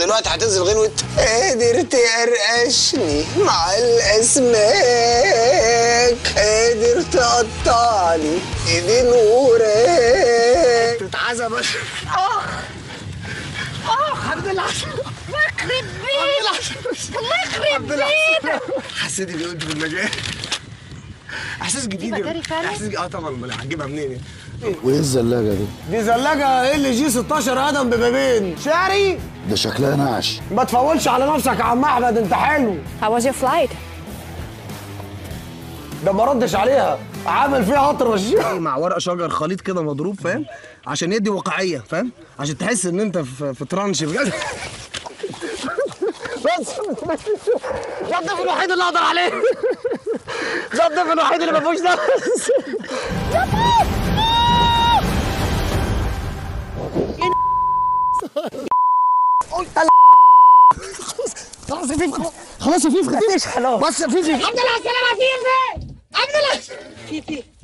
دلوقتي هتنزل غنوة قادر تقرقشني مع الأسماك قادر تقطعني ايدين وراك تتعزى بس اخ اخ الحمد لله الله يخرب بيتك الله يخرب بيتك حسيت اني قلت في المجال احساس جديد دي مجاري فعلا؟ احساس اه طبعا امال هتجيبها منين يعني؟ وايه الزلاجه دي؟ دي زلاجة ال جي 16 ادم ببابين شاري ده شكلها نعش ما تفولش على نفسك يا عم احمد انت حلو How was your flight? ده ما ردش عليها عامل فيها قطر رشيق مع ورق شجر خليط كده مضروب فاهم عشان يدي واقعيه فاهم عشان تحس ان انت في, في ترانش بجد بس ده الضيف الوحيد اللي اقدر عليه ده الضيف الوحيد اللي ما فيهوش نفس خلاص يا فيف خلاص يا فيف خلاص بس يا فيف الحمد لله على السلامة يا فيفي الحمد لله فيفي